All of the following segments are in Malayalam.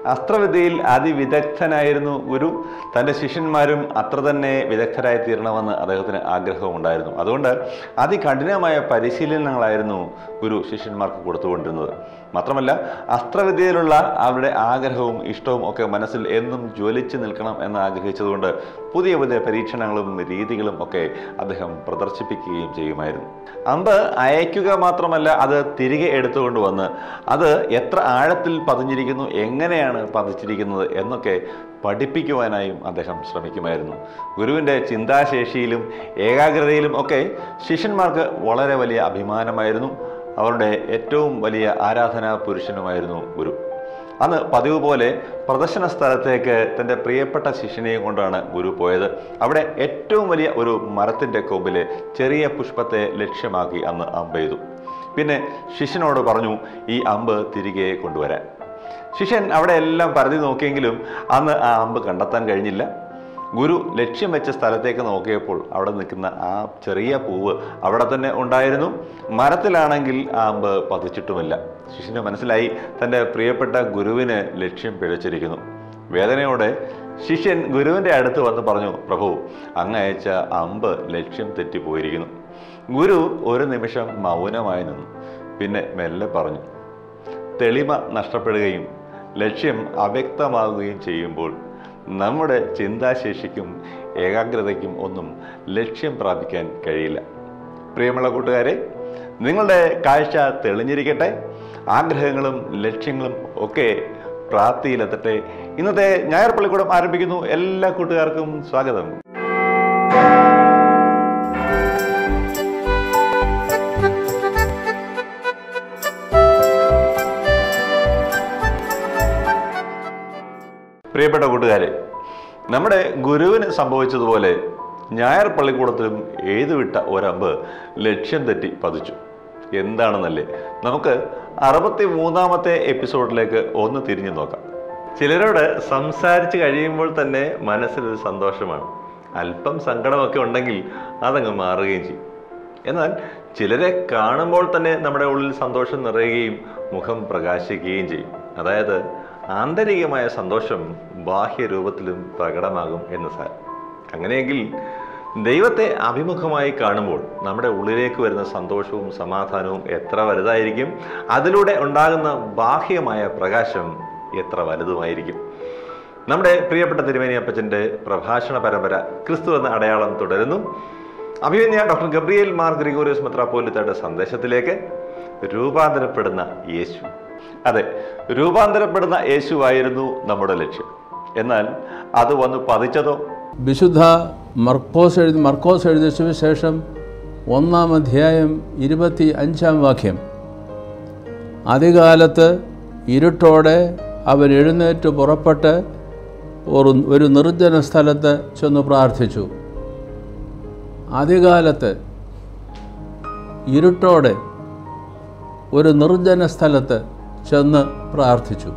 അസ്ത്രവിദ്യയിൽ അതിവിദഗ്ധനായിരുന്നു ഗുരു തൻ്റെ ശിഷ്യന്മാരും അത്ര തന്നെ വിദഗ്ധരായി തീരണമെന്ന് അദ്ദേഹത്തിന് ആഗ്രഹമുണ്ടായിരുന്നു അതുകൊണ്ട് അതികഠിനമായ പരിശീലനങ്ങളായിരുന്നു ഗുരു ശിഷ്യന്മാർക്ക് കൊടുത്തുകൊണ്ടിരുന്നത് മാത്രമല്ല അസ്ത്രവിദ്യയിലുള്ള അവരുടെ ആഗ്രഹവും ഇഷ്ടവും ഒക്കെ മനസ്സിൽ എന്നും ജ്വലിച്ചു നിൽക്കണം എന്ന് ആഗ്രഹിച്ചതുകൊണ്ട് പുതിയ പുതിയ പരീക്ഷണങ്ങളും രീതികളും ഒക്കെ അദ്ദേഹം പ്രദർശിപ്പിക്കുകയും ചെയ്യുമായിരുന്നു അമ്പ് അയക്കുക മാത്രമല്ല അത് തിരികെ എടുത്തുകൊണ്ട് വന്ന് അത് എത്ര ആഴത്തിൽ പതിഞ്ഞിരിക്കുന്നു എങ്ങനെയാണ് പതിച്ചിരിക്കുന്നത് എന്നൊക്കെ പഠിപ്പിക്കുവാനായും അദ്ദേഹം ശ്രമിക്കുമായിരുന്നു ഗുരുവിൻ്റെ ചിന്താശേഷിയിലും ഏകാഗ്രതയിലും ഒക്കെ ശിഷ്യന്മാർക്ക് വളരെ വലിയ അഭിമാനമായിരുന്നു അവരുടെ ഏറ്റവും വലിയ ആരാധനാ പുരുഷനുമായിരുന്നു ഗുരു അന്ന് പതിവ് പോലെ പ്രദർശന സ്ഥലത്തേക്ക് തൻ്റെ പ്രിയപ്പെട്ട ശിഷ്യനെയും കൊണ്ടാണ് ഗുരു പോയത് അവിടെ ഏറ്റവും വലിയ ഒരു മരത്തിൻ്റെ കൊമ്പിലെ ചെറിയ പുഷ്പത്തെ ലക്ഷ്യമാക്കി അന്ന് അമ്പെയ്തു പിന്നെ ശിഷ്യനോട് പറഞ്ഞു ഈ അമ്പ് തിരികെ കൊണ്ടുവരാൻ ശിഷ്യൻ അവിടെ എല്ലാം പരതി നോക്കിയെങ്കിലും അന്ന് ആ അമ്പ് കണ്ടെത്താൻ കഴിഞ്ഞില്ല ഗുരു ലക്ഷ്യം വെച്ച സ്ഥലത്തേക്ക് നോക്കിയപ്പോൾ അവിടെ നിൽക്കുന്ന ആ ചെറിയ പൂവ് അവിടെ തന്നെ ഉണ്ടായിരുന്നു മരത്തിലാണെങ്കിൽ ആ അമ്പ് പതിച്ചിട്ടുമില്ല ശിഷ്യന് മനസ്സിലായി തൻ്റെ പ്രിയപ്പെട്ട ഗുരുവിന് ലക്ഷ്യം പിഴച്ചിരിക്കുന്നു വേദനയോടെ ശിഷ്യൻ ഗുരുവിൻ്റെ അടുത്ത് വന്ന് പറഞ്ഞു പ്രഭു അങ്ങ് അയച്ച അമ്പ് ലക്ഷ്യം തെറ്റിപ്പോയിരിക്കുന്നു ഗുരു ഒരു നിമിഷം മൗനമായി നിന്നു പിന്നെ മെല്ലെ പറഞ്ഞു തെളിമ നഷ്ടപ്പെടുകയും ലക്ഷ്യം അവ്യക്തമാകുകയും ചെയ്യുമ്പോൾ നമ്മുടെ ചിന്താശേഷിക്കും ഏകാഗ്രതയ്ക്കും ഒന്നും ലക്ഷ്യം പ്രാപിക്കാൻ കഴിയില്ല പ്രിയമുള്ള കൂട്ടുകാരെ നിങ്ങളുടെ കാഴ്ച തെളിഞ്ഞിരിക്കട്ടെ ആഗ്രഹങ്ങളും ലക്ഷ്യങ്ങളും ഒക്കെ പ്രാപ്തിയിലെത്തട്ടെ ഇന്നത്തെ ഞായർ പള്ളിക്കൂടം ആരംഭിക്കുന്നു എല്ലാ കൂട്ടുകാർക്കും സ്വാഗതം പ്രിയപ്പെട്ട കൂട്ടുകാരെ നമ്മുടെ ഗുരുവിന് സംഭവിച്ചതുപോലെ ഞായർ പള്ളിക്കൂടത്തിലും എഴുതുവിട്ട ഒരമ്പ് ലക്ഷ്യം തെറ്റി പതിച്ചു എന്താണെന്നല്ലേ നമുക്ക് അറുപത്തി മൂന്നാമത്തെ എപ്പിസോഡിലേക്ക് ഒന്ന് തിരിഞ്ഞു നോക്കാം ചിലരോട് സംസാരിച്ച് കഴിയുമ്പോൾ തന്നെ മനസ്സിലൊരു സന്തോഷമാണ് അല്പം സങ്കടമൊക്കെ ഉണ്ടെങ്കിൽ അതങ്ങ് മാറുകയും ചെയ്യും എന്നാൽ ചിലരെ കാണുമ്പോൾ തന്നെ നമ്മുടെ ഉള്ളിൽ സന്തോഷം നിറയുകയും മുഖം പ്രകാശിക്കുകയും ചെയ്യും അതായത് ആന്തരികമായ സന്തോഷം ബാഹ്യരൂപത്തിലും പ്രകടമാകും എന്ന് സാർ അങ്ങനെയെങ്കിൽ ദൈവത്തെ അഭിമുഖമായി കാണുമ്പോൾ നമ്മുടെ ഉള്ളിലേക്ക് വരുന്ന സന്തോഷവും സമാധാനവും എത്ര വലുതായിരിക്കും അതിലൂടെ ഉണ്ടാകുന്ന ബാഹ്യമായ പ്രകാശം എത്ര വലുതുമായിരിക്കും നമ്മുടെ പ്രിയപ്പെട്ട തിരുമേനി അപ്പച്ചൻ്റെ പ്രഭാഷണ പരമ്പര ക്രിസ്തു എന്ന അടയാളം തുടരുന്നു അഭിമന്യ ഡോക്ടർ ഗബ്രിയേൽ മാർ ഗ്രിഗോറിയസ് മെത്രാപ്പോലിത്തയുടെ സന്ദേശത്തിലേക്ക് രൂപാന്തരപ്പെടുന്ന യേശു അതെ രൂപാന്തരപ്പെടുന്ന യേശുവായിരുന്നു നമ്മുടെ ലക്ഷ്യം എന്നാൽ അത് വന്ന് പതിച്ചതോ വിശുദ്ധ മർക്കോസ് എഴുതി മർക്കോസ് എഴുതിയ സുവിശേഷം ഒന്നാം അധ്യായം ഇരുപത്തി അഞ്ചാം വാക്യം ആദ്യകാലത്ത് ഇരുട്ടോടെ അവൻ എഴുന്നേറ്റ് പുറപ്പെട്ട് ഒരു ഒരു നിർജ്ജന സ്ഥലത്ത് ചെന്ന് പ്രാർത്ഥിച്ചു ആദ്യകാലത്ത് ഇരുട്ടോടെ ഒരു നിർജ്ജന സ്ഥലത്ത് ചെന്ന് പ്രാർത്ഥിച്ചു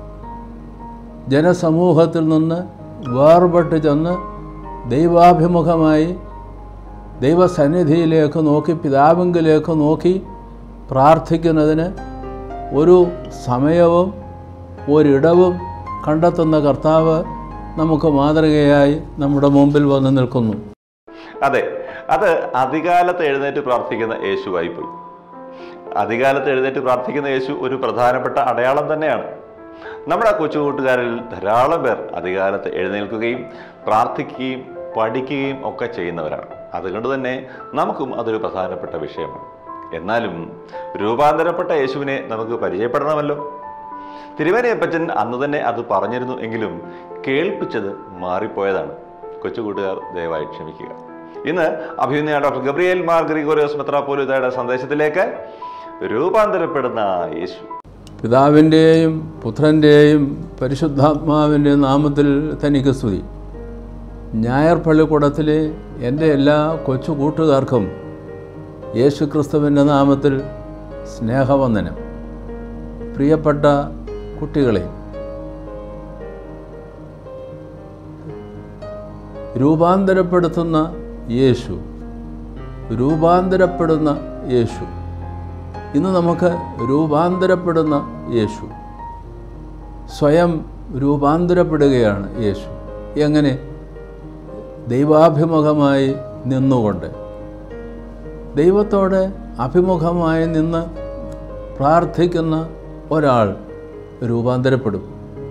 ജനസമൂഹത്തിൽ നിന്ന് വേർപെട്ട് ചെന്ന് ദൈവാഭിമുഖമായി ദൈവസന്നിധിയിലേക്ക് നോക്കി പിതാവിങ്കിലേക്ക് നോക്കി പ്രാർത്ഥിക്കുന്നതിന് ഒരു സമയവും ഒരിടവും കണ്ടെത്തുന്ന കർത്താവ് നമുക്ക് മാതൃകയായി നമ്മുടെ മുമ്പിൽ വന്ന് നിൽക്കുന്നു അതെ അത് അധികാലത്ത് എഴുന്നേറ്റ് പ്രാർത്ഥിക്കുന്ന യേശുവായി പോയി അധികാലത്ത് എഴുന്നേറ്റ് പ്രാർത്ഥിക്കുന്ന യേശു ഒരു പ്രധാനപ്പെട്ട അടയാളം തന്നെയാണ് നമ്മുടെ കൊച്ചുകൂട്ടുകാരിൽ ധാരാളം പേർ അധികാലത്ത് എഴുന്നേൽക്കുകയും പ്രാർത്ഥിക്കുകയും പഠിക്കുകയും ഒക്കെ ചെയ്യുന്നവരാണ് അതുകൊണ്ട് തന്നെ നമുക്കും അതൊരു പ്രധാനപ്പെട്ട വിഷയമാണ് എന്നാലും രൂപാന്തരപ്പെട്ട യേശുവിനെ നമുക്ക് പരിചയപ്പെടണമല്ലോ തിരുവനയപ്പച്ചൻ അന്ന് തന്നെ അത് പറഞ്ഞിരുന്നു എങ്കിലും കേൾപ്പിച്ചത് മാറിപ്പോയതാണ് കൊച്ചുകൂട്ടുകാർ ദയവായി ക്ഷമിക്കുക ഇന്ന് അഭിനയ ഡോക്ടർ ഗബ്രിയേൽ മാർ ഗ്രിഗോറിയോസ് മെത്രാപ്പോലിത്തയുടെ സന്ദേശത്തിലേക്ക് രൂപാന്തരപ്പെടുന്ന യേശു പിതാവിൻ്റെയും പുത്രൻ്റെയും പരിശുദ്ധാത്മാവിൻ്റെ നാമത്തിൽ തനിക്ക് സ്തുതി ഞായർ പള്ളിക്കൂടത്തിലെ എൻ്റെ എല്ലാ കൊച്ചു കൂട്ടുകാർക്കും യേശു ക്രിസ്തുവിൻ്റെ നാമത്തിൽ സ്നേഹവന്ദനം പ്രിയപ്പെട്ട കുട്ടികളെ രൂപാന്തരപ്പെടുത്തുന്ന യേശു രൂപാന്തരപ്പെടുന്ന യേശു ഇന്ന് നമുക്ക് രൂപാന്തരപ്പെടുന്ന യേശു സ്വയം രൂപാന്തരപ്പെടുകയാണ് യേശു എങ്ങനെ ദൈവാഭിമുഖമായി നിന്നുകൊണ്ട് ദൈവത്തോട് അഭിമുഖമായി നിന്ന് പ്രാർത്ഥിക്കുന്ന ഒരാൾ രൂപാന്തരപ്പെടും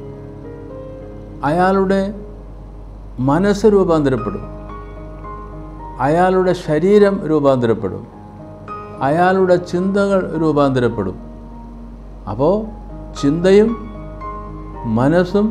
അയാളുടെ മനസ്സ് രൂപാന്തരപ്പെടും അയാളുടെ ശരീരം രൂപാന്തരപ്പെടും അയാളുടെ ചിന്തകൾ രൂപാന്തരപ്പെടും അപ്പോൾ ചിന്തയും മനസ്സും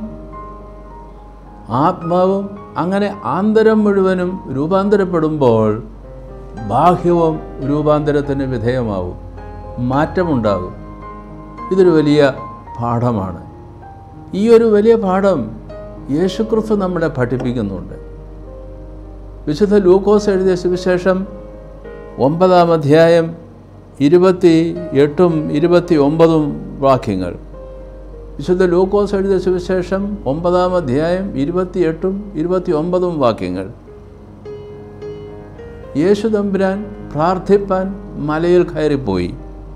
ആത്മാവും അങ്ങനെ ആന്തരം മുഴുവനും രൂപാന്തരപ്പെടുമ്പോൾ ബാഹ്യവും രൂപാന്തരത്തിന് വിധേയമാവും മാറ്റമുണ്ടാകും ഇതൊരു വലിയ പാഠമാണ് ഈ ഒരു വലിയ പാഠം യേശുക്രിസ്തു നമ്മളെ പഠിപ്പിക്കുന്നുണ്ട് വിശുദ്ധ ലൂക്കോസ് എഴുതിയ സുവിശേഷം ഒമ്പതാം അധ്യായം ഇരുപത്തി എട്ടും ഇരുപത്തി ഒമ്പതും വാക്യങ്ങൾ വിശുദ്ധ ലൂക്കോസ് എഴുതിയ സുവിശേഷം ഒമ്പതാം അധ്യായം ഇരുപത്തിയെട്ടും ഇരുപത്തി ഒമ്പതും വാക്യങ്ങൾ യേശു തമ്പുരാൻ പ്രാർത്ഥിപ്പാൻ മലയിൽ കയറിപ്പോയി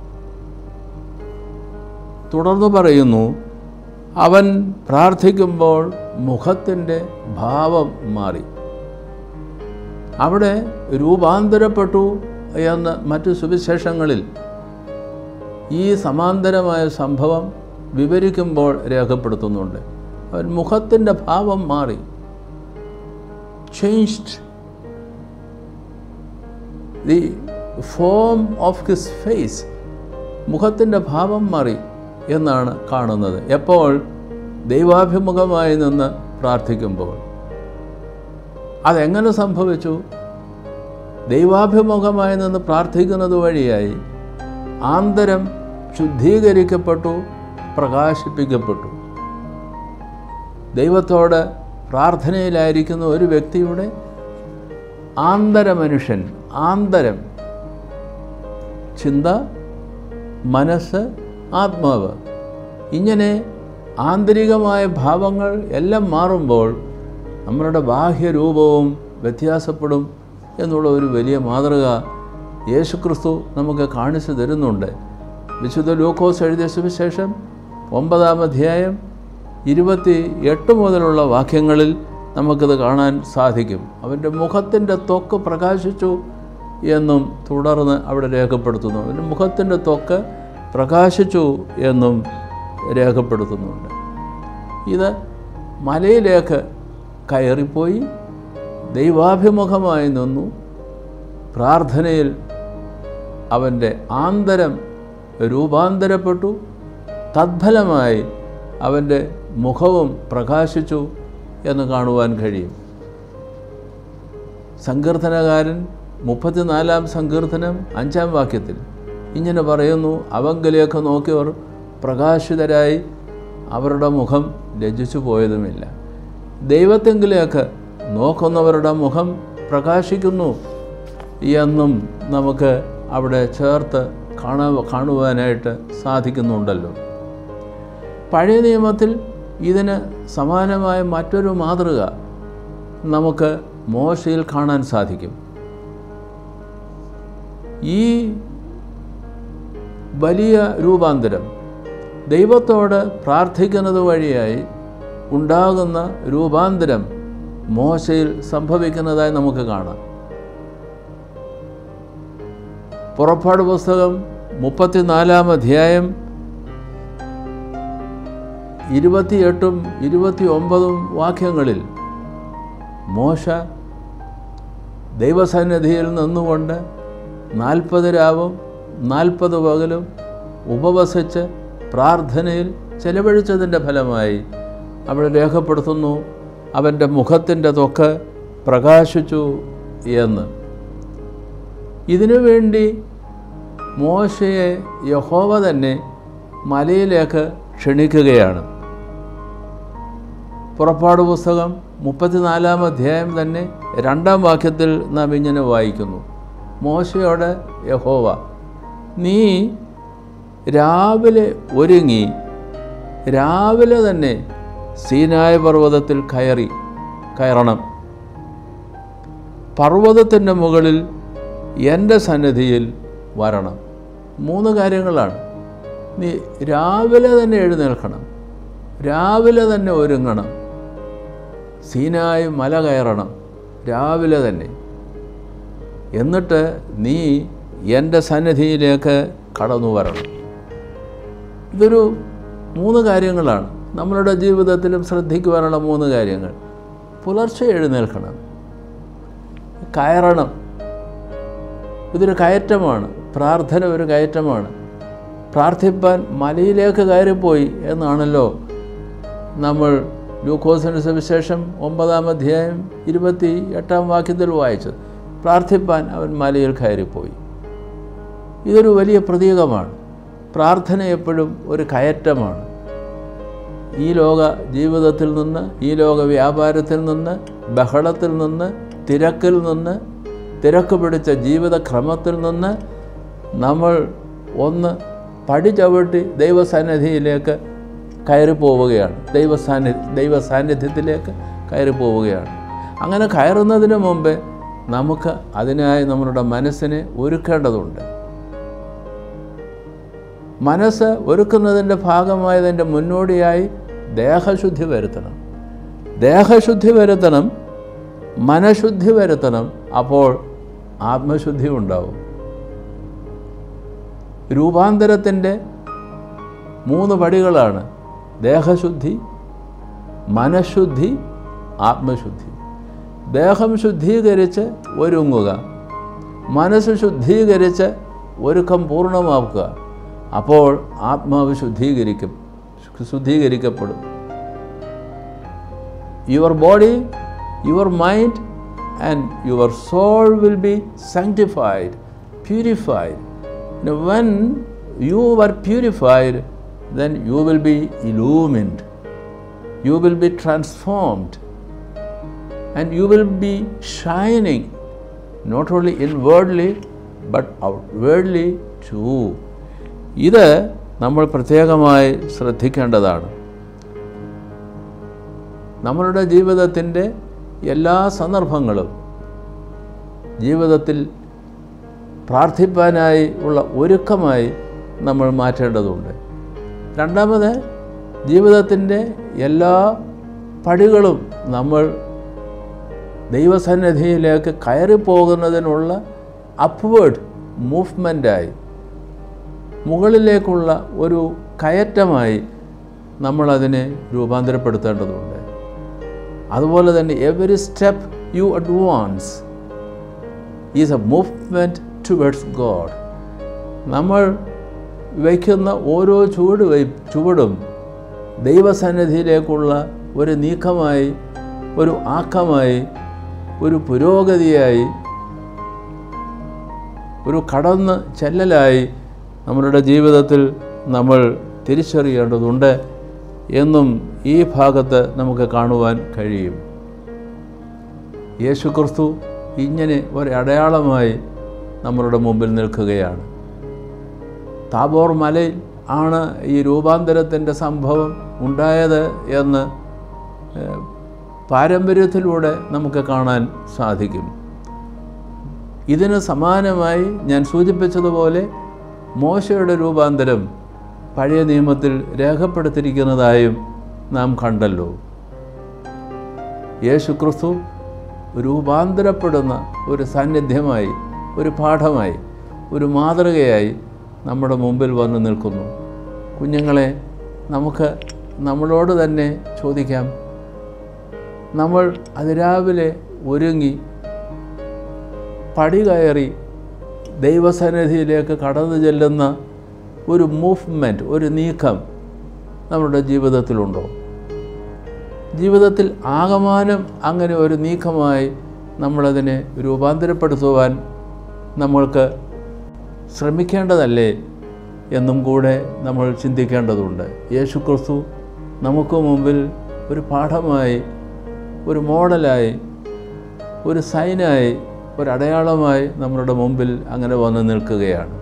തുടർന്ന് പറയുന്നു അവൻ പ്രാർത്ഥിക്കുമ്പോൾ മുഖത്തിൻ്റെ ഭാവം മാറി അവിടെ രൂപാന്തരപ്പെട്ടു എന്ന് മറ്റു സുവിശേഷങ്ങളിൽ ഈ സമാന്തരമായ സംഭവം വിവരിക്കുമ്പോൾ രേഖപ്പെടുത്തുന്നുണ്ട് അവൻ മുഖത്തിൻ്റെ ഭാവം മാറി changed the form of his face മുഖത്തിൻ്റെ ഭാവം മാറി എന്നാണ് കാണുന്നത് എപ്പോൾ ദൈവാഭിമുഖമായി നിന്ന് പ്രാർത്ഥിക്കുമ്പോൾ അതെങ്ങനെ സംഭവിച്ചു ദൈവാഭിമുഖമായി നിന്ന് പ്രാർത്ഥിക്കുന്നത് വഴിയായി ആന്തരം ശുദ്ധീകരിക്കപ്പെട്ടു പ്രകാശിപ്പിക്കപ്പെട്ടു ദൈവത്തോട് പ്രാർത്ഥനയിലായിരിക്കുന്ന ഒരു വ്യക്തിയുടെ ആന്തര മനുഷ്യൻ ആന്തരം ചിന്ത മനസ്സ് ആത്മാവ് ഇങ്ങനെ ആന്തരികമായ ഭാവങ്ങൾ എല്ലാം മാറുമ്പോൾ നമ്മളുടെ ബാഹ്യരൂപവും വ്യത്യാസപ്പെടും എന്നുള്ള ഒരു വലിയ മാതൃക യേശുക്രിസ്തു നമുക്ക് കാണിച്ചു തരുന്നുണ്ട് വിശുദ്ധ ലൂക്കോസ് എഴുതിയ സുവിശേഷം ഒമ്പതാം അധ്യായം ഇരുപത്തി എട്ട് മുതലുള്ള വാക്യങ്ങളിൽ നമുക്കിത് കാണാൻ സാധിക്കും അവൻ്റെ മുഖത്തിൻ്റെ ത്വക്ക് പ്രകാശിച്ചു എന്നും തുടർന്ന് അവിടെ രേഖപ്പെടുത്തുന്നു അവൻ്റെ മുഖത്തിൻ്റെ ത്വക്ക് പ്രകാശിച്ചു എന്നും രേഖപ്പെടുത്തുന്നുണ്ട് ഇത് മലയിലേക്ക് കയറിപ്പോയി ദൈവാഭിമുഖമായി നിന്നു പ്രാർത്ഥനയിൽ അവൻ്റെ ആന്തരം രൂപാന്തരപ്പെട്ടു തദ്ഫലമായി അവൻ്റെ മുഖവും പ്രകാശിച്ചു എന്ന് കാണുവാൻ കഴിയും സങ്കീർത്തനകാരൻ മുപ്പത്തിനാലാം സങ്കീർത്തനം അഞ്ചാം വാക്യത്തിൽ ഇങ്ങനെ പറയുന്നു അവങ്കലേക്ക് നോക്കിയവർ പ്രകാശിതരായി അവരുടെ മുഖം ലജ്ജിച്ചു പോയതുമില്ല ദൈവത്തെങ്കിലേക്ക് നോക്കുന്നവരുടെ മുഖം പ്രകാശിക്കുന്നു എന്നും നമുക്ക് അവിടെ ചേർത്ത് കാണാ കാണുവാനായിട്ട് സാധിക്കുന്നുണ്ടല്ലോ പഴയ നിയമത്തിൽ ഇതിന് സമാനമായ മറ്റൊരു മാതൃക നമുക്ക് മോശയിൽ കാണാൻ സാധിക്കും ഈ വലിയ രൂപാന്തരം ദൈവത്തോട് പ്രാർത്ഥിക്കുന്നത് വഴിയായി ഉണ്ടാകുന്ന രൂപാന്തരം മോശയിൽ സംഭവിക്കുന്നതായി നമുക്ക് കാണാം പുറപ്പാട് പുസ്തകം മുപ്പത്തിനാലാം അധ്യായം ഇരുപത്തിയെട്ടും ഇരുപത്തി ഒമ്പതും വാക്യങ്ങളിൽ മോശ ദൈവസന്നിധിയിൽ നിന്നുകൊണ്ട് നാൽപ്പത് രാവും നാൽപ്പത് പകലും ഉപവസിച്ച് പ്രാർത്ഥനയിൽ ചെലവഴിച്ചതിൻ്റെ ഫലമായി അവിടെ രേഖപ്പെടുത്തുന്നു അവൻ്റെ മുഖത്തിൻ്റെ ത്വക്ക് പ്രകാശിച്ചു എന്ന് ഇതിനു വേണ്ടി മോശയെ യഹോവ തന്നെ മലയിലേക്ക് ക്ഷണിക്കുകയാണ് പുറപ്പാട് പുസ്തകം മുപ്പത്തിനാലാം അധ്യായം തന്നെ രണ്ടാം വാക്യത്തിൽ നാം ഇങ്ങനെ വായിക്കുന്നു മോശയോട് യഹോവ നീ രാവിലെ ഒരുങ്ങി രാവിലെ തന്നെ സീനായ പർവ്വതത്തിൽ കയറി കയറണം പർവ്വതത്തിൻ്റെ മുകളിൽ എൻ്റെ സന്നിധിയിൽ വരണം മൂന്ന് കാര്യങ്ങളാണ് നീ രാവിലെ തന്നെ എഴുന്നേൽക്കണം രാവിലെ തന്നെ ഒരുങ്ങണം സീനായി മല കയറണം രാവിലെ തന്നെ എന്നിട്ട് നീ എൻ്റെ സന്നിധിയിലേക്ക് കടന്നു വരണം ഇതൊരു മൂന്ന് കാര്യങ്ങളാണ് നമ്മളുടെ ജീവിതത്തിലും ശ്രദ്ധിക്കുവാനുള്ള മൂന്ന് കാര്യങ്ങൾ പുലർച്ചെ എഴുന്നേൽക്കണം കയറണം ഇതൊരു കയറ്റമാണ് പ്രാർത്ഥന ഒരു കയറ്റമാണ് പ്രാർത്ഥിപ്പാൻ മലയിലേക്ക് കയറിപ്പോയി എന്നാണല്ലോ നമ്മൾ ലൂക്കോസിന് സുവിശേഷം ഒമ്പതാം അധ്യായം ഇരുപത്തി എട്ടാം വാക്യത്തിൽ വായിച്ചത് പ്രാർത്ഥിപ്പാൻ അവൻ മലയിൽ കയറിപ്പോയി ഇതൊരു വലിയ പ്രതീകമാണ് പ്രാർത്ഥന എപ്പോഴും ഒരു കയറ്റമാണ് ഈ ലോക ജീവിതത്തിൽ നിന്ന് ഈ ലോക വ്യാപാരത്തിൽ നിന്ന് ബഹളത്തിൽ നിന്ന് തിരക്കിൽ നിന്ന് തിരക്ക് പിടിച്ച ജീവിതക്രമത്തിൽ നിന്ന് നമ്മൾ ഒന്ന് പടി ചവിട്ടി ദൈവസന്നിധിയിലേക്ക് കയറി പോവുകയാണ് ദൈവസാന്നി ദൈവ സാന്നിധ്യത്തിലേക്ക് കയറി പോവുകയാണ് അങ്ങനെ കയറുന്നതിന് മുമ്പേ നമുക്ക് അതിനായി നമ്മളുടെ മനസ്സിനെ ഒരുക്കേണ്ടതുണ്ട് മനസ്സ് ഒരുക്കുന്നതിൻ്റെ ഭാഗമായതിൻ്റെ മുന്നോടിയായി ദേഹശുദ്ധി വരുത്തണം ദേഹശുദ്ധി വരുത്തണം മനഃശുദ്ധി വരുത്തണം അപ്പോൾ ആത്മശുദ്ധി ഉണ്ടാവും രൂപാന്തരത്തിൻ്റെ മൂന്ന് പടികളാണ് ദേഹശുദ്ധി മനഃശുദ്ധി ആത്മശുദ്ധി ദേഹം ശുദ്ധീകരിച്ച് ഒരുങ്ങുക മനസ്സ് ശുദ്ധീകരിച്ച് ഒരുക്കം പൂർണ്ണമാക്കുക അപ്പോൾ ആത്മാവ് ശുദ്ധീകരിക്കും ശുദ്ധീകരിക്കപ്പെടും your body your mind and your soul will be sanctified purified when you are purified then you will be illumined, you will be transformed, and you will be shining not only inwardly but outwardly too. ഇത് നമ്മൾ പ്രത്യേകമായി ശ്രദ്ധിക്കേണ്ടതാണ് നമ്മളുടെ ജീവിതത്തിൻ്റെ എല്ലാ സന്ദർഭങ്ങളും ജീവിതത്തിൽ പ്രാർത്ഥിപ്പാനായി ഉള്ള ഒരുക്കമായി നമ്മൾ മാറ്റേണ്ടതുണ്ട് രണ്ടാമത് ജീവിതത്തിൻ്റെ എല്ലാ പടികളും നമ്മൾ ദൈവസന്നിധിയിലേക്ക് കയറിപ്പോകുന്നതിനുള്ള അപ്വേർഡ് മൂവ്മെൻറ്റായി മുകളിലേക്കുള്ള ഒരു കയറ്റമായി നമ്മളതിനെ രൂപാന്തരപ്പെടുത്തേണ്ടതുണ്ട് അതുപോലെ തന്നെ every step you advance is a movement towards God നമ്മൾ വയ്ക്കുന്ന ഓരോ ചുവട് വൈ ചുവടും ദൈവസന്നിധിയിലേക്കുള്ള ഒരു നീക്കമായി ഒരു ആക്കമായി ഒരു പുരോഗതിയായി ഒരു കടന്ന് ചെല്ലലായി നമ്മളുടെ ജീവിതത്തിൽ നമ്മൾ തിരിച്ചറിയേണ്ടതുണ്ട് എന്നും ഈ ഭാഗത്ത് നമുക്ക് കാണുവാൻ കഴിയും യേശു ക്രിസ്തു ഇങ്ങനെ ഒരടയാളമായി നമ്മളുടെ മുമ്പിൽ നിൽക്കുകയാണ് താബോർ മലയിൽ ആണ് ഈ രൂപാന്തരത്തിൻ്റെ സംഭവം ഉണ്ടായത് എന്ന് പാരമ്പര്യത്തിലൂടെ നമുക്ക് കാണാൻ സാധിക്കും ഇതിന് സമാനമായി ഞാൻ സൂചിപ്പിച്ചതുപോലെ മോശയുടെ രൂപാന്തരം പഴയ നിയമത്തിൽ രേഖപ്പെടുത്തിയിരിക്കുന്നതായും നാം കണ്ടല്ലോ യേശു ക്രിസ്തു രൂപാന്തരപ്പെടുന്ന ഒരു സാന്നിധ്യമായി ഒരു പാഠമായി ഒരു മാതൃകയായി നമ്മുടെ മുമ്പിൽ വന്ന് നിൽക്കുന്നു കുഞ്ഞുങ്ങളെ നമുക്ക് നമ്മളോട് തന്നെ ചോദിക്കാം നമ്മൾ അതിരാവിലെ ഒരുങ്ങി പടി കയറി ദൈവസന്നിധിയിലേക്ക് കടന്നു ചെല്ലുന്ന ഒരു മൂവ്മെൻറ്റ് ഒരു നീക്കം നമ്മുടെ ജീവിതത്തിലുണ്ടോ ജീവിതത്തിൽ ആകമാനം അങ്ങനെ ഒരു നീക്കമായി നമ്മളതിനെ രൂപാന്തരപ്പെടുത്തുവാൻ നമ്മൾക്ക് ശ്രമിക്കേണ്ടതല്ലേ എന്നും കൂടെ നമ്മൾ ചിന്തിക്കേണ്ടതുണ്ട് യേശു ക്രിസ്തു നമുക്ക് മുമ്പിൽ ഒരു പാഠമായി ഒരു മോഡലായി ഒരു സൈനായി ഒരു അടയാളമായി നമ്മളുടെ മുമ്പിൽ അങ്ങനെ വന്ന് നിൽക്കുകയാണ്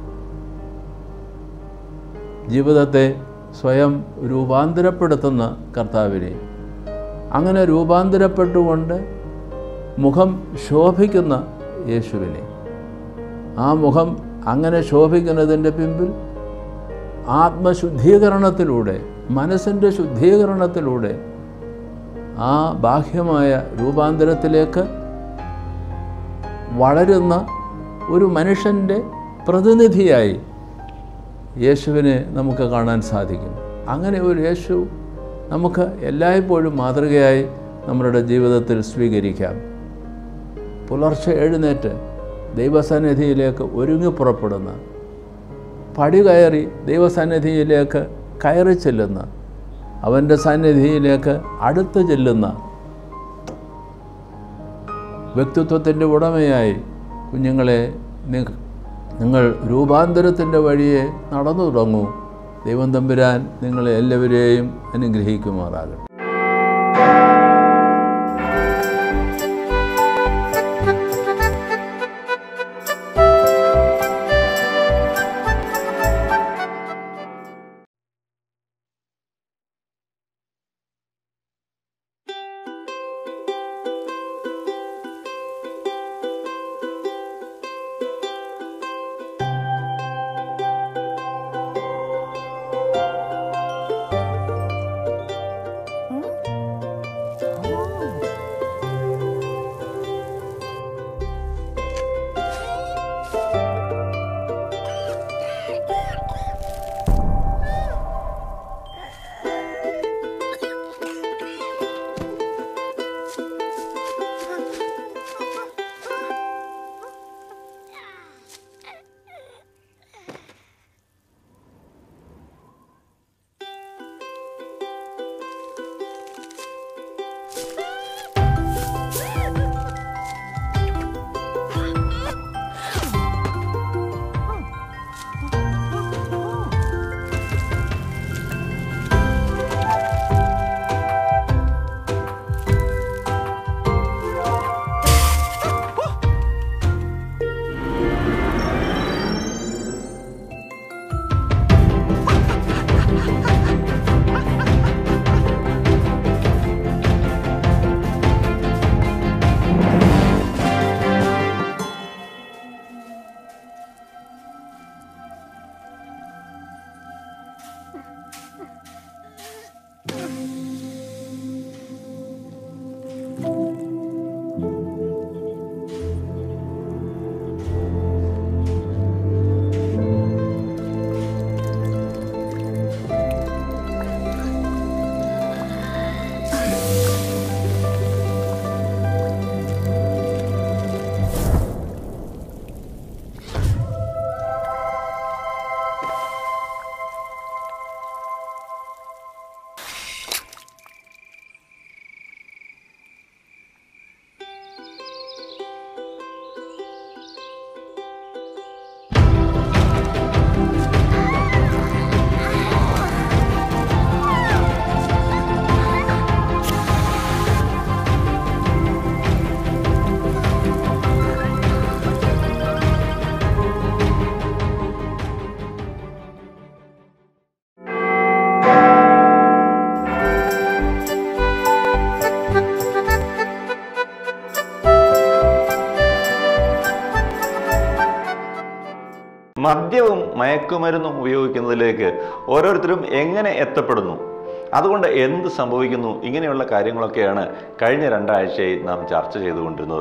ജീവിതത്തെ സ്വയം രൂപാന്തരപ്പെടുത്തുന്ന കർത്താവിനെ അങ്ങനെ രൂപാന്തരപ്പെട്ടുകൊണ്ട് മുഖം ശോഭിക്കുന്ന യേശുവിനെ ആ മുഖം അങ്ങനെ ശോഭിക്കുന്നതിൻ്റെ പിമ്പിൽ ആത്മശുദ്ധീകരണത്തിലൂടെ മനസ്സിൻ്റെ ശുദ്ധീകരണത്തിലൂടെ ആ ബാഹ്യമായ രൂപാന്തരത്തിലേക്ക് വളരുന്ന ഒരു മനുഷ്യൻ്റെ പ്രതിനിധിയായി യേശുവിനെ നമുക്ക് കാണാൻ സാധിക്കും അങ്ങനെ ഒരു യേശു നമുക്ക് എല്ലായ്പ്പോഴും മാതൃകയായി നമ്മുടെ ജീവിതത്തിൽ സ്വീകരിക്കാം പുലർച്ചെ എഴുന്നേറ്റ് ദൈവസന്നിധിയിലേക്ക് ഒരുങ്ങി പുറപ്പെടുന്ന പടി കയറി ദൈവസന്നിധിയിലേക്ക് കയറി ചെല്ലുന്ന അവൻ്റെ സന്നിധിയിലേക്ക് അടുത്ത് ചെല്ലുന്ന വ്യക്തിത്വത്തിൻ്റെ ഉടമയായി കുഞ്ഞുങ്ങളെ നി- നിങ്ങൾ രൂപാന്തരത്തിൻ്റെ വഴിയെ നടന്നു തുടങ്ങൂ ദൈവം തമ്പുരാൻ നിങ്ങളെ എല്ലാവരെയും അനുഗ്രഹിക്കുമാറാകട്ടെ മദ്യവും മയക്കുമരുന്നും ഉപയോഗിക്കുന്നതിലേക്ക് ഓരോരുത്തരും എങ്ങനെ എത്തപ്പെടുന്നു അതുകൊണ്ട് എന്ത് സംഭവിക്കുന്നു ഇങ്ങനെയുള്ള കാര്യങ്ങളൊക്കെയാണ് കഴിഞ്ഞ രണ്ടാഴ്ചയായി നാം ചർച്ച ചെയ്തുകൊണ്ടിരുന്നത്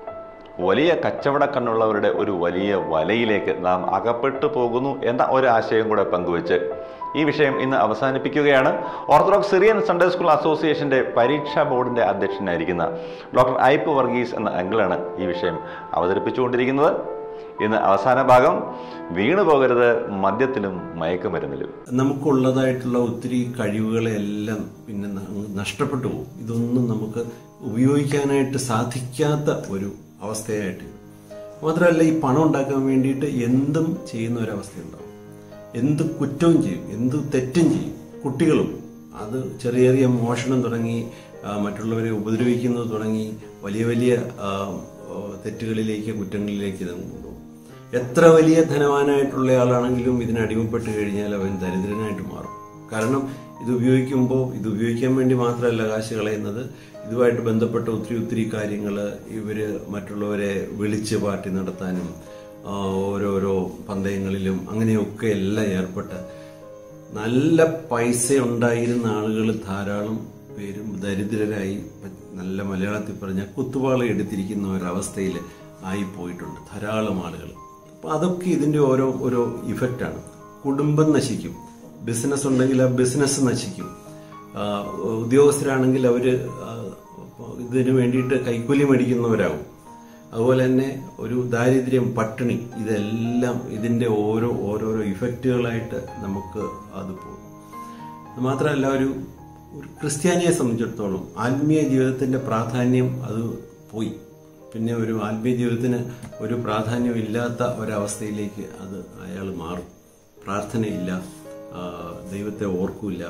വലിയ കച്ചവടക്കണ്ണുള്ളവരുടെ ഒരു വലിയ വലയിലേക്ക് നാം അകപ്പെട്ടു പോകുന്നു എന്ന ഒരു ആശയം കൂടെ പങ്കുവച്ച് ഈ വിഷയം ഇന്ന് അവസാനിപ്പിക്കുകയാണ് ഓർത്തഡോക്സ് സിറിയൻ സൺഡേ സ്കൂൾ അസോസിയേഷന്റെ പരീക്ഷാ ബോർഡിന്റെ അധ്യക്ഷനായിരിക്കുന്ന ഡോക്ടർ ഐപ്പ് വർഗീസ് എന്ന അങ്കിളാണ് ഈ വിഷയം അവതരിപ്പിച്ചുകൊണ്ടിരിക്കുന്നത് ഇന്ന് അവസാന ഭാഗം വീണു പോകരുത് മദ്യത്തിലും മയക്കുമരുന്നിലും നമുക്കുള്ളതായിട്ടുള്ള ഒത്തിരി കഴിവുകളെ എല്ലാം പിന്നെ ന- നഷ്ടപ്പെട്ടു പോകും ഇതൊന്നും നമുക്ക് ഉപയോഗിക്കാനായിട്ട് സാധിക്കാത്ത ഒരു അവസ്ഥയായിട്ട് വരും. മാത്രമല്ല ഈ പണം ഉണ്ടാക്കാൻ വേണ്ടിയിട്ട് എന്തും ചെയ്യുന്ന ഒരവസ്ഥയുണ്ടാവും എന്ത് കുറ്റവും ചെയ്യും എന്ത് തെറ്റും ചെയ്യും കുട്ടികളും അത് ചെറിയ ചെറിയ മോഷണം തുടങ്ങി ആ, മറ്റുള്ളവരെ ഉപദ്രവിക്കുന്നത് തുടങ്ങി വലിയ വലിയ ആ, ആ, തെറ്റുകളിലേക്ക് കുറ്റങ്ങളിലേക്ക് ഇത് കൊണ്ടുപോകും എത്ര വലിയ ധനവാനായിട്ടുള്ള ആളാണെങ്കിലും ഇതിന് അടിമപ്പെട്ട് കഴിഞ്ഞാൽ അവൻ ദരിദ്രനായിട്ട് മാറും കാരണം ഇത് ഉപയോഗിക്കുമ്പോൾ ഇത് ഉപയോഗിക്കാൻ വേണ്ടി മാത്രമല്ല കാശ് കളയുന്നത് ഇതുമായിട്ട് ബന്ധപ്പെട്ട ഒത്തിരി ഒത്തിരി കാര്യങ്ങൾ ഇവര് മറ്റുള്ളവരെ വിളിച്ച് പാർട്ടി നടത്താനും ആ, ഓരോരോ പന്തയങ്ങളിലും അങ്ങനെയൊക്കെ എല്ലാം ഏർപ്പെട്ട് നല്ല പൈസ ഉണ്ടായിരുന്ന ആളുകൾ ധാരാളം പേരും ദരിദ്രരായി നല്ല മലയാളത്തിൽ പറഞ്ഞ കുത്തുവാള എടുത്തിരിക്കുന്ന ഒരവസ്ഥയിൽ ആയി പോയിട്ടുണ്ട് ധാരാളം ആളുകൾ അപ്പോൾ അതൊക്കെ ഇതിൻ്റെ ഓരോ ഓരോ ഇഫക്റ്റാണ് കുടുംബം നശിക്കും ബിസിനസ് ഉണ്ടെങ്കിൽ ആ ബിസിനസ് നശിക്കും ആ, ഉദ്യോഗസ്ഥരാണെങ്കിൽ അവർ ഇതിനു വേണ്ടിയിട്ട് കൈക്കൂലി മേടിക്കുന്നവരാകും അതുപോലെ തന്നെ ഒരു ദാരിദ്ര്യം പട്ടിണി ഇതെല്ലാം ഇതിൻ്റെ ഓരോ ഓരോരോ ഇഫക്റ്റുകളായിട്ട് നമുക്ക് അത് പോകും അത് മാത്രമല്ല ഒരു ഒരു ക്രിസ്ത്യാനിയെ സംബന്ധിച്ചിടത്തോളം ആത്മീയ ജീവിതത്തിൻ്റെ പ്രാധാന്യം അത് പോയി പിന്നെ ഒരു ആത്മീയ ജീവിതത്തിന് ഒരു പ്രാധാന്യം ഇല്ലാത്ത ഒരവസ്ഥയിലേക്ക് അത് അയാൾ മാറും പ്രാർത്ഥനയില്ല ആ, ദൈവത്തെ ഓർക്കില്ല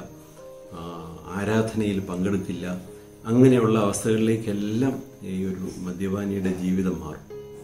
ആരാധനയിൽ പങ്കെടുക്കില്ല അങ്ങനെയുള്ള അവസ്ഥകളിലേക്കെല്ലാം ഈ ഒരു മദ്യപാനിയുടെ ജീവിതം മാറും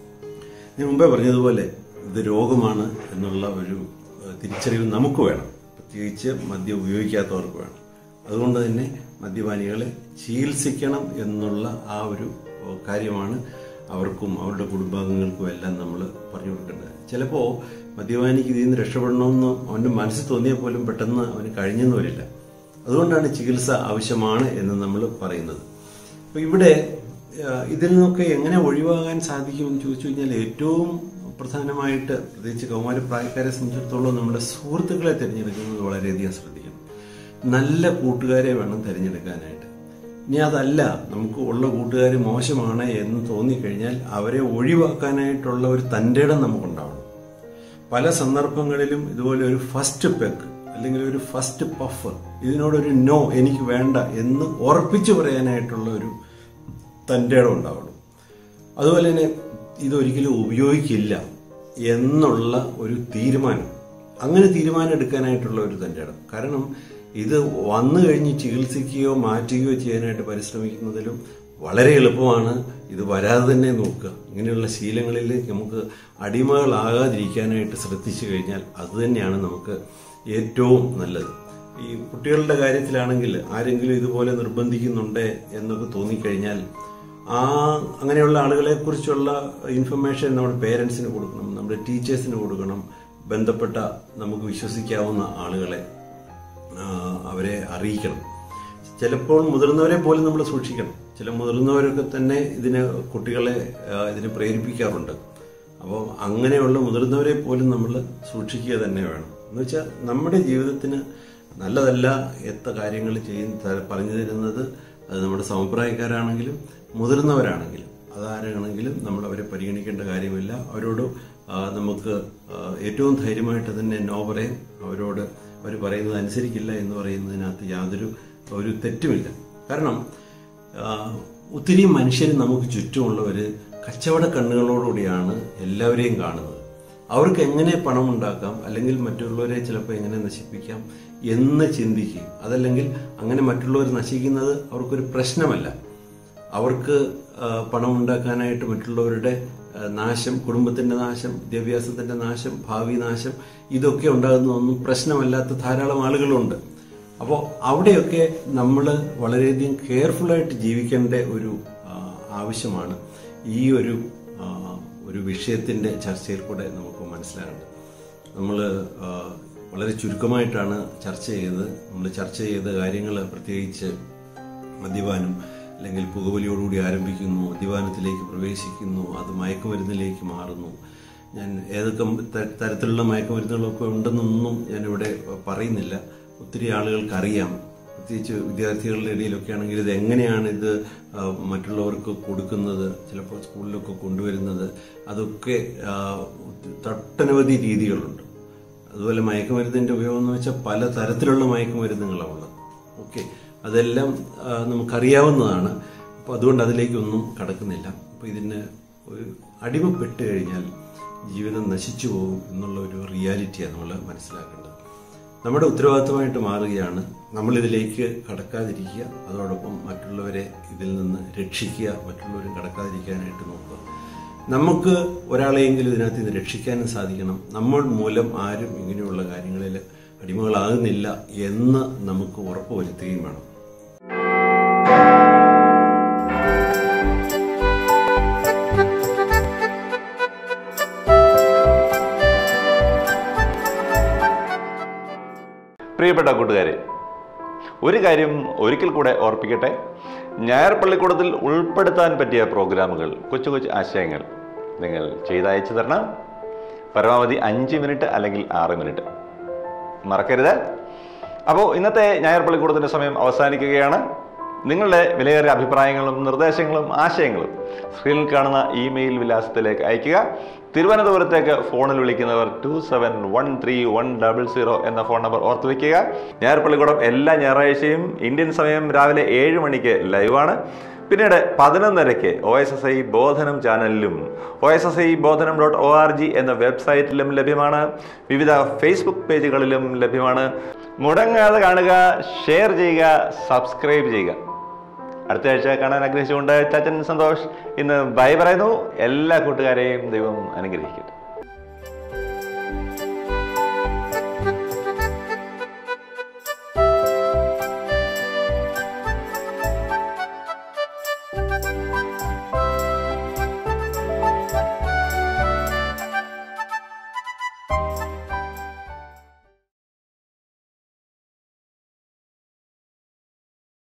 ഞാൻ മുമ്പേ പറഞ്ഞതുപോലെ ഇത് രോഗമാണ് എന്നുള്ള ഒരു ഏഹ്, തിരിച്ചറിവ് നമുക്ക് വേണം പ്രത്യേകിച്ച് മദ്യം ഉപയോഗിക്കാത്തവർക്ക് വേണം അതുകൊണ്ട് തന്നെ മദ്യപാനികളെ ചികിത്സിക്കണം എന്നുള്ള ആ ഒരു ഏഹ്, കാര്യമാണ് അവർക്കും അവരുടെ കുടുംബാംഗങ്ങൾക്കും എല്ലാം നമ്മൾ പറഞ്ഞു കൊടുക്കേണ്ടത് ചിലപ്പോൾ മദ്യപാനിക്ക് ഇതിൽ നിന്ന് രക്ഷപ്പെടണമെന്ന് അവൻ്റെ മനസ്സിൽ തോന്നിയാൽ പോലും പെട്ടെന്ന് അവന് കഴിഞ്ഞെന്ന് വരില്ല അതുകൊണ്ടാണ് ചികിത്സ ആവശ്യമാണ് എന്ന് നമ്മൾ പറയുന്നത് അപ്പോൾ ഇവിടെ ആ, ഇതിൽ നിന്നൊക്കെ എങ്ങനെ ഒഴിവാകാൻ സാധിക്കുമെന്ന് ചോദിച്ചു കഴിഞ്ഞാൽ ഏറ്റവും പ്രധാനമായിട്ട് പ്രത്യേകിച്ച് കൗമാര പ്രായക്കാരെ സംബന്ധിച്ചിടത്തോളം നമ്മുടെ സുഹൃത്തുക്കളെ തിരഞ്ഞെടുക്കുന്നത് വളരെയധികം ശ്രദ്ധിക്കണം നല്ല കൂട്ടുകാരെ വേണം തിരഞ്ഞെടുക്കാനായിട്ട് ഇനി അതല്ല നമുക്ക് ഉള്ള കൂട്ടുകാർ മോശമാണ് എന്ന് തോന്നിക്കഴിഞ്ഞാൽ അവരെ ഒഴിവാക്കാനായിട്ടുള്ള ഒരു തൻ്റെ ഇടം നമുക്കുണ്ടാവണം പല സന്ദർഭങ്ങളിലും ഇതുപോലെ ഒരു ഫസ്റ്റ് പെക്ക് അല്ലെങ്കിൽ ഒരു ഫസ്റ്റ് പഫ് ഇതിനോടൊരു നോ എനിക്ക് വേണ്ട എന്ന് ഉറപ്പിച്ചു പറയാനായിട്ടുള്ള ഒരു തൻ്റെ ഇടം ഉണ്ടാവണം അതുപോലെ തന്നെ ഇതൊരിക്കലും ഉപയോഗിക്കില്ല എന്നുള്ള ഒരു തീരുമാനം അങ്ങനെ തീരുമാനം എടുക്കാനായിട്ടുള്ള ഒരു തൻ്റെ ഇടം കാരണം ഇത് വന്നു കഴിഞ്ഞ് ചികിത്സിക്കുകയോ മാറ്റുകയോ ചെയ്യാനായിട്ട് പരിശ്രമിക്കുന്നതിലും വളരെ എളുപ്പമാണ് ഇത് വരാതെ തന്നെ നോക്കുക ഇങ്ങനെയുള്ള ശീലങ്ങളിൽ നമുക്ക് അടിമകളാകാതിരിക്കാനായിട്ട് ശ്രദ്ധിച്ചു കഴിഞ്ഞാൽ അതുതന്നെയാണ് നമുക്ക് ഏറ്റവും നല്ലത് ഈ കുട്ടികളുടെ കാര്യത്തിലാണെങ്കിൽ ആരെങ്കിലും ഇതുപോലെ നിർബന്ധിക്കുന്നുണ്ട് എന്നൊക്കെ തോന്നിക്കഴിഞ്ഞാൽ ആ അങ്ങനെയുള്ള ആളുകളെ കുറിച്ചുള്ള ഇൻഫർമേഷൻ നമ്മുടെ പേരൻസിന് കൊടുക്കണം നമ്മുടെ ടീച്ചേഴ്സിന് കൊടുക്കണം ബന്ധപ്പെട്ട നമുക്ക് വിശ്വസിക്കാവുന്ന ആളുകളെ ആ, അവരെ അറിയിക്കണം ചിലപ്പോൾ മുതിർന്നവരെ പോലും നമ്മൾ സൂക്ഷിക്കണം ചില മുതിർന്നവരൊക്കെ തന്നെ ഇതിന് കുട്ടികളെ ആ, ഇതിന് പ്രേരിപ്പിക്കാറുണ്ട് അപ്പോൾ അങ്ങനെയുള്ള മുതിർന്നവരെ പോലും നമ്മൾ സൂക്ഷിക്കുക തന്നെ വേണം എന്ന് വെച്ചാൽ നമ്മുടെ ജീവിതത്തിന് നല്ലതല്ല എത്ര കാര്യങ്ങൾ ചെയ്യുന്ന പറഞ്ഞു തരുന്നത് അത് നമ്മുടെ സമപ്രായക്കാരാണെങ്കിലും മുതിർന്നവരാണെങ്കിലും അതാരാണെങ്കിലും നമ്മൾ അവരെ പരിഗണിക്കേണ്ട കാര്യമില്ല അവരോട് ആ, നമുക്ക് ആ, ഏറ്റവും ധൈര്യമായിട്ട് തന്നെ നോ പറയാം അവരോട് അവർ പറയുന്നത് അനുസരിക്കില്ല എന്ന് പറയുന്നതിനകത്ത് യാതൊരു ഒരു തെറ്റുമില്ല കാരണം ആ, ഒത്തിരി മനുഷ്യർ നമുക്ക് ചുറ്റുമുള്ളവർ കച്ചവട കണ്ണുകളോടുകൂടിയാണ് എല്ലാവരെയും കാണുന്നത് അവർക്ക് എങ്ങനെ പണം ഉണ്ടാക്കാം അല്ലെങ്കിൽ മറ്റുള്ളവരെ ചിലപ്പോൾ എങ്ങനെ നശിപ്പിക്കാം എന്ന് ചിന്തിക്കും അതല്ലെങ്കിൽ അങ്ങനെ മറ്റുള്ളവർ നശിക്കുന്നത് അവർക്കൊരു പ്രശ്നമല്ല അവർക്ക് ആ, പണം ഉണ്ടാക്കാനായിട്ട് മറ്റുള്ളവരുടെ ആ, നാശം കുടുംബത്തിന്റെ നാശം വിദ്യാഭ്യാസത്തിന്റെ നാശം ഭാവി നാശം ഇതൊക്കെ ഉണ്ടാകുന്നതൊന്നും പ്രശ്നമല്ലാത്ത ധാരാളം ആളുകളുണ്ട് അപ്പോൾ അവിടെയൊക്കെ നമ്മൾ വളരെയധികം കെയർഫുള്ളായിട്ട് ജീവിക്കേണ്ട ഒരു ആ, ആവശ്യമാണ് ഈ ഒരു ആ, ഒരു വിഷയത്തിന്റെ ചർച്ചയിൽ കൂടെ നമുക്ക് മനസ്സിലാകേണ്ടത് നമ്മൾ വളരെ ചുരുക്കമായിട്ടാണ് ചർച്ച ചെയ്തത് നമ്മൾ ചർച്ച ചെയ്ത കാര്യങ്ങൾ പ്രത്യേകിച്ച് മദ്യപാനം അല്ലെങ്കിൽ പുകവലിയോടുകൂടി ആരംഭിക്കുന്നു മദ്യപാനത്തിലേക്ക് പ്രവേശിക്കുന്നു അത് മയക്കുമരുന്നിലേക്ക് മാറുന്നു ഞാൻ ഏതൊക്കെ ത- തരത്തിലുള്ള മയക്കുമരുന്നുകളൊക്കെ ഉണ്ടെന്നൊന്നും ഞാനിവിടെ പറയുന്നില്ല ഒത്തിരി ആളുകൾക്ക് അറിയാം പ്രത്യേകിച്ച് വിദ്യാർത്ഥികളുടെ ഇടയിലൊക്കെ ആണെങ്കിൽ ഇത് എങ്ങനെയാണ് ഇത് ആ, മറ്റുള്ളവർക്ക് കൊടുക്കുന്നത് ചിലപ്പോൾ സ്കൂളിലൊക്കെ കൊണ്ടുവരുന്നത് അതൊക്കെ ആ, തൊട്ടനവധി രീതികളുണ്ട് അതുപോലെ മയക്കുമരുന്നിന്റെ ഉപയോഗം എന്ന് വെച്ചാൽ പല തരത്തിലുള്ള മയക്കുമരുന്നുകളാണ് ഉള്ളത് ഓക്കെ അതെല്ലാം ആ, നമുക്കറിയാവുന്നതാണ് അപ്പോൾ അതുകൊണ്ട് അതിലേക്കൊന്നും കടക്കുന്നില്ല അപ്പോൾ ഇതിന് ഒരു അടിമപ്പെട്ട് കഴിഞ്ഞാൽ ജീവിതം നശിച്ചു പോകും എന്നുള്ള ഒരു റിയാലിറ്റിയാണ് നമ്മൾ മനസ്സിലാക്കേണ്ടത് നമ്മുടെ ഉത്തരവാദിത്തമായിട്ട് മാറുകയാണ് നമ്മളിതിലേക്ക് കടക്കാതിരിക്കുക അതോടൊപ്പം മറ്റുള്ളവരെ ഇതിൽ നിന്ന് രക്ഷിക്കുക മറ്റുള്ളവരും കടക്കാതിരിക്കാനായിട്ട് നോക്കുക നമുക്ക് ഒരാളെയെങ്കിലും ഇതിനകത്ത് ഇത് രക്ഷിക്കാനും സാധിക്കണം നമ്മൾ മൂലം ആരും ഇങ്ങനെയുള്ള കാര്യങ്ങളിൽ അടിമകളാകുന്നില്ല എന്ന് നമുക്ക് ഉറപ്പുവരുത്തുകയും വേണം പ്രിയ പ്രിയപ്പെട്ട കൂട്ടുകാരെ ഒരു കാര്യം ഒരിക്കൽ കൂടെ ഓർപ്പിക്കട്ടെ ഞായർ പള്ളിക്കൂടത്തിൽ ഉൾപ്പെടുത്താൻ പറ്റിയ പ്രോഗ്രാമുകൾ കൊച്ചു കൊച്ചു ആശയങ്ങൾ നിങ്ങൾ ചെയ്തയച്ചു തരണം പരമാവധി അഞ്ച് മിനിറ്റ് അല്ലെങ്കിൽ ആറ് മിനിറ്റ് മറക്കരുത് അപ്പോൾ ഇന്നത്തെ ഞായർ പള്ളിക്കൂടത്തിൻ്റെ സമയം അവസാനിക്കുകയാണ് നിങ്ങളുടെ വിലയേറിയ അഭിപ്രായങ്ങളും നിർദ്ദേശങ്ങളും ആശയങ്ങളും സ്ക്രീനിൽ കാണുന്ന ഇമെയിൽ വിലാസത്തിലേക്ക് അയയ്ക്കുക തിരുവനന്തപുരത്തേക്ക് ഫോണിൽ വിളിക്കുന്നവർ two seven one three one double zero എന്ന ഫോൺ നമ്പർ ഓർത്ത് വയ്ക്കുക ഞായർ പള്ളിക്കൂടം എല്ലാ ഞായറാഴ്ചയും ഇന്ത്യൻ സമയം രാവിലെ ഏഴ് മണിക്ക് ലൈവാണ് പിന്നീട് പതിനൊന്നരയ്ക്ക് O S S I Bodhanam ചാനലിലും O S S I Bodhanam dot O R G എന്ന വെബ്സൈറ്റിലും ലഭ്യമാണ് വിവിധ ഫേസ്ബുക്ക് പേജുകളിലും ലഭ്യമാണ് മുടങ്ങാതെ കാണുക ഷെയർ ചെയ്യുക സബ്സ്ക്രൈബ് ചെയ്യുക അടുത്ത ആഴ്ച കാണാൻ ആഗ്രഹിച്ചുകൊണ്ട് ചാച്ചൻ സന്തോഷ് ഇന്ന് ബൈ പറയുന്നു എല്ലാ കൂട്ടുകാരെയും ദൈവം അനുഗ്രഹിക്കട്ടെ